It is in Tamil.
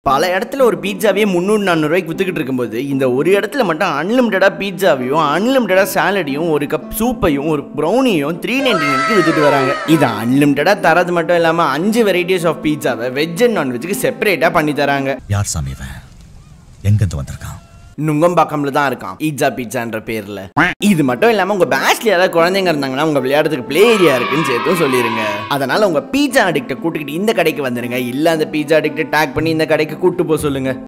பல இடத்துல ஒரு பீட்சாவே முந்நூறு நானூறுரூவாய்க்கு வித்துக்கிட்டு இருக்கும்போது இந்த ஒரு இடத்துல மட்டும் அன்லிமிட்டடாக பீட்சாவையும் அன்லிமிட்டடாக சாலடையும் ஒரு கப் சூப்பையும் ஒரு ப்ரௌனியும் த்ரீ நைன்டி நைனுக்கு வித்துட்டு வராங்க இது அன்லிமிட்டடாக தரது மட்டும் இல்லாமல் அஞ்சு வெரைட்டிஸ் ஆஃப் பீட்சாவை வெஜ் அண்ட் நான்வெஜ்ஜுக்கு செப்பரேட்டாக பண்ணி தராங்க யார் சாமி இவன் எங்கிருந்து வந்திருக்கான் நுங்கம்பாக்கம்ல தான் இருக்கான் பீட்சா பீட்சான்ற பேர்ல இது மட்டும் இல்லாம உங்க பேட்ச்ல யாராவது குழந்தைங்க இருந்தாங்கன்னா உங்க விளையாடுறதுக்கு ப்ளே ஏரியா இருக்குன்னு சேர்த்தும் சொல்லிருங்க அதனால உங்க பீட்சா அடிக்ட கூட்டிக்கிட்டு இந்த கடைக்கு வந்துருங்க இல்ல அந்த பீட்சா அடிக்ட டேக் பண்ணி இந்த கடைக்கு கூட்டு போக சொல்லுங்க